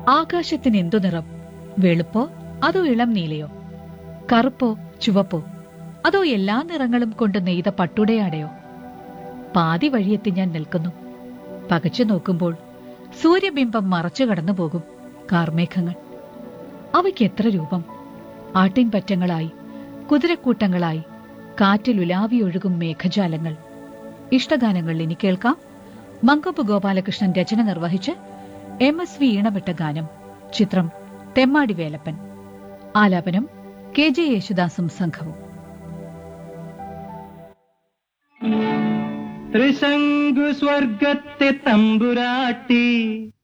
ആകാശത്തിന് എന്തു നിറം വെളുപ്പോ അതോ ഇളം നീലയോ കറുപ്പോ ചുവപ്പോ അതോ എല്ലാ നിറങ്ങളും കൊണ്ട് നെയ്ത പട്ടുടയാടയോ പാതി വഴിയെത്തി ഞാൻ നിൽക്കുന്നു പകച്ചു നോക്കുമ്പോൾ സൂര്യബിംബം മറച്ചു കടന്നു പോകും കാർമേഘങ്ങൾ അവയ്ക്ക് എത്ര രൂപം ആട്ടിൻപറ്റങ്ങളായി കുതിരക്കൂട്ടങ്ങളായി കാറ്റിൽ ഉലാവിയൊഴുകും മേഘജാലങ്ങൾ ഇഷ്ടഗാനങ്ങൾ ഇനി കേൾക്കാം മങ്കൊപ്പ് ഗോപാലകൃഷ്ണൻ രചന നിർവഹിച്ച് എം എസ് വി ഈണമിട്ട ഗാനം ചിത്രം തെമ്മാടി വേലപ്പൻ ആലാപനം കെ ജെ യേശുദാസും സംഘവും ത്രിശങ്കു സ്വർഗത്തെ തമ്പുരാട്ടി